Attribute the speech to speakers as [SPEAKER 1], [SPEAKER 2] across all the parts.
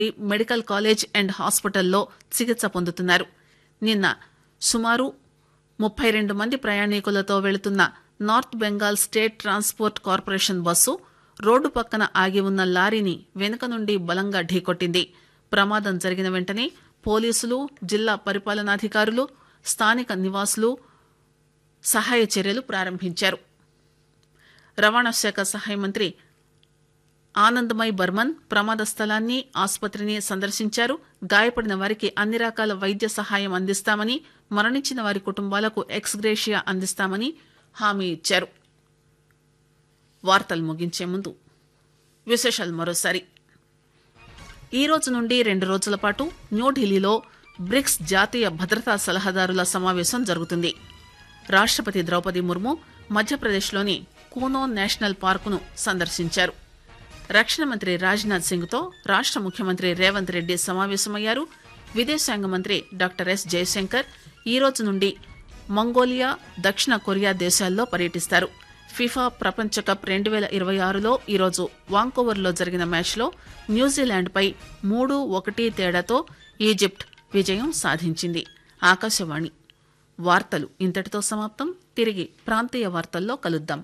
[SPEAKER 1] medical college and హాస్పిటల్లో చికిత్స పొందుతున్నారు నిన్న సుమారు ముప్పై రెండు మంది ప్రయాణికులతో వెళుతున్న north Bengal state transport corporation bus రోడ్డు పక్కన ఆగి ఉన్న లారీని వెనుక నుండి బలంగా ఢీకొట్టింది ప్రమాదం జరిగిన వెంటనే పోలీసులు జిల్లా పరిపాలనాధికారులు స్థానిక నివాసులు సహాయ చర్యలు ప్రారంభించారు రవాణా శాఖ సహాయ మంత్రి ఆనందమయ్ బర్మన్ ప్రమాద స్థలాన్ని ఆసుపత్రిని సందర్శించారు గాయపడిన వారికి అన్ని రకాల వైద్య సహాయం అందిస్తామని మరణించిన వారి కుటుంబాలకు ఎక్స్గ్రేషియా అందిస్తామని హామీ ఇచ్చారు వార్తలు ముగించే ముందు విశేషాలు మరోసారి ఈ రోజు నుండి రెండు రోజుల పాటు న్యూఢిల్లీలో బ్రిక్స్ జాతీయ భద్రతా సలహాదారుల సమావేశం జరుగుతుంది రాష్టపతి ద్రౌపది ముర్ము మధ్యప్రదేశ్లోని కూనో నేషనల్ పార్కును సందర్శించారు రక్షణ మంత్రి రాజ్నాథ్ సింగ్తో రాష్ట ముఖ్యమంత్రి రేవంత్ రెడ్డి సమావేశమయ్యారు విదేశాంగ మంత్రి డాక్టర్ ఎస్ జయశంకర్ ఈ రోజు నుండి మంగోలియా దక్షిణ కొరియా దేశాల్లో పర్యటిస్తారు ఫిఫా ప్రపంచ కప్ రెండు వేల ఇరవై ఆరులో ఈరోజు వాంకోవర్లో జరిగిన మ్యాచ్లో న్యూజిలాండ్పై మూడు ఒకటి తేడాతో ఈజిప్ట్ విజయం సాధించింది ఆకాశవాణి వార్తలు ఇంతటితో సమాప్తం తిరిగి ప్రాంతీయ వార్తల్లో కలుద్దాం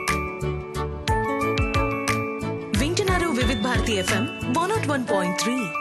[SPEAKER 2] వింటున్నారు Vividh Bharati FM one nought one point three